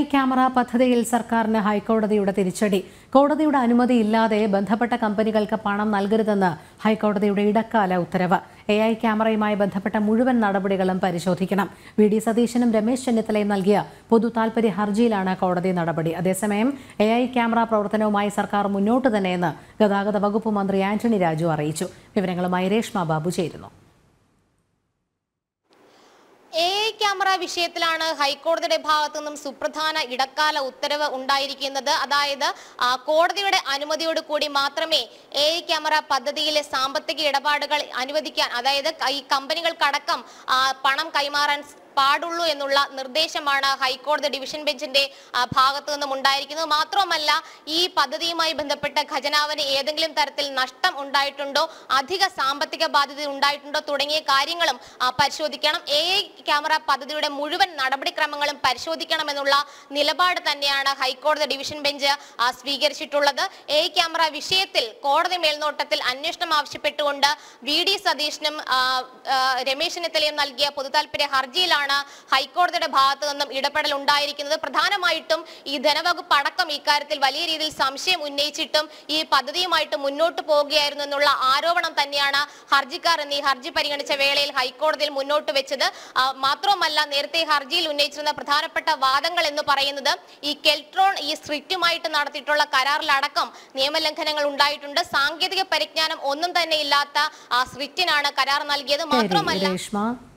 camera പദ്ധതിയിൽ സർക്കാരിന് ഹൈക്കോടതിയുടെ തിരിച്ചടി കോടതിയുടെ അനുമതിയില്ലാതെ ബന്ധപ്പെട്ട കമ്പനികൾക്ക് പണം നൽകരുതെന്ന് ഹൈക്കോടതിയുടെ ഇടക്കാല ഉത്തരവ് എ ഐ ക്യാമറയുമായി ബന്ധപ്പെട്ട മുഴുവൻ നടപടികളും പരിശോധിക്കണം വി ഡി സതീശനും രമേശ് ചെന്നിത്തലയും നൽകിയ പൊതു താൽപര്യ ഹർജിയിലാണ് കോടതി നടപടി അതേസമയം എ ഐ ക്യാമറ പ്രവർത്തനവുമായി സർക്കാർ മുന്നോട്ട് തന്നെയെന്ന് ഗതാഗത വകുപ്പ് മന്ത്രി ആന്റണി രാജു അറിയിച്ചു വിവരങ്ങളുമായി രേഷ്മ ബാബു ചേരുന്നു എ ഐ ക്യാമറ വിഷയത്തിലാണ് ഹൈക്കോടതിയുടെ ഭാഗത്തു നിന്നും സുപ്രധാന ഇടക്കാല ഉത്തരവ് ഉണ്ടായിരിക്കുന്നത് അതായത് ആ, കോടതിയുടെ അനുമതിയോട് കൂടി മാത്രമേ എ ഐ ക്യാമറ പദ്ധതിയിലെ സാമ്പത്തിക ഇടപാടുകൾ അനുവദിക്കാൻ അതായത് ഈ കമ്പനികൾക്കടക്കം ആ, പണം കൈമാറാൻ പാടുള്ളൂ എന്നുള്ള നിർദ്ദേശമാണ് ഹൈക്കോടതി ഡിവിഷൻ ബെഞ്ചിന്റെ ആ, ഭാഗത്തു നിന്നും ഉണ്ടായിരിക്കുന്നത് മാത്രമല്ല ഈ പദ്ധതിയുമായി ബന്ധപ്പെട്ട ഖജനാവിന് ഏതെങ്കിലും തരത്തിൽ നഷ്ടം ഉണ്ടായിട്ടുണ്ടോ അധിക സാമ്പത്തിക ബാധ്യത ഉണ്ടായിട്ടുണ്ടോ തുടങ്ങിയ കാര്യങ്ങളും ആ, പരിശോധിക്കണം എ ഐ ക്യാമറ പദ്ധതിയുടെ മുഴുവൻ നടപടിക്രമങ്ങളും പരിശോധിക്കണമെന്നുള്ള നിലപാട് തന്നെയാണ് ഹൈക്കോടതി ഡിവിഷൻ ബെഞ്ച് ആ, സ്വീകരിച്ചിട്ടുള്ളത് എ ഐ ക്യാമറ വിഷയത്തിൽ കോടതി മേൽനോട്ടത്തിൽ അന്വേഷണം ആവശ്യപ്പെട്ടുകൊണ്ട് വി ഡി സതീഷിനും ആ, ആ, രമേശ് ചെന്നിത്തലയും നൽകിയ പൊതുതാൽപര്യ ഹർജിയിലാണ് ഹൈക്കോടതിയുടെ ഭാഗത്തു നിന്നും ഇടപെടൽ ഉണ്ടായിരിക്കുന്നത് പ്രധാനമായിട്ടും ഈ ധനവകുപ്പ് അടക്കം ഇക്കാര്യത്തിൽ വലിയ രീതിയിൽ സംശയം ഉന്നയിച്ചിട്ടും ഈ പദ്ധതിയുമായിട്ട് മുന്നോട്ട് പോവുകയായിരുന്നു എന്നുള്ള ആരോപണം തന്നെയാണ് ഹർജിക്കാർ എന്നീ ഹർജി പരിഗണിച്ച വേളയിൽ ഹൈക്കോടതിയിൽ മുന്നോട്ട് വെച്ചത് ആ, മാത്രവുമല്ല നേരത്തെ ഹർജിയിൽ ഉന്നയിച്ചിരുന്ന പ്രധാനപ്പെട്ട വാദങ്ങൾ എന്ന് പറയുന്നത് ഈ കെൽട്രോൺ ഈ സ്ട്രിക്റ്റുമായിട്ട് നടത്തിയിട്ടുള്ള കരാറിലടക്കം നിയമലംഘനങ്ങൾ ഉണ്ടായിട്ടുണ്ട് സാങ്കേതിക പരിജ്ഞാനം ഒന്നും തന്നെ ഇല്ലാത്ത ആ സ്ട്രിക്റ്റിനാണ് കരാർ നൽകിയത് ശരി മാത്രമല്ല രേഷ്മ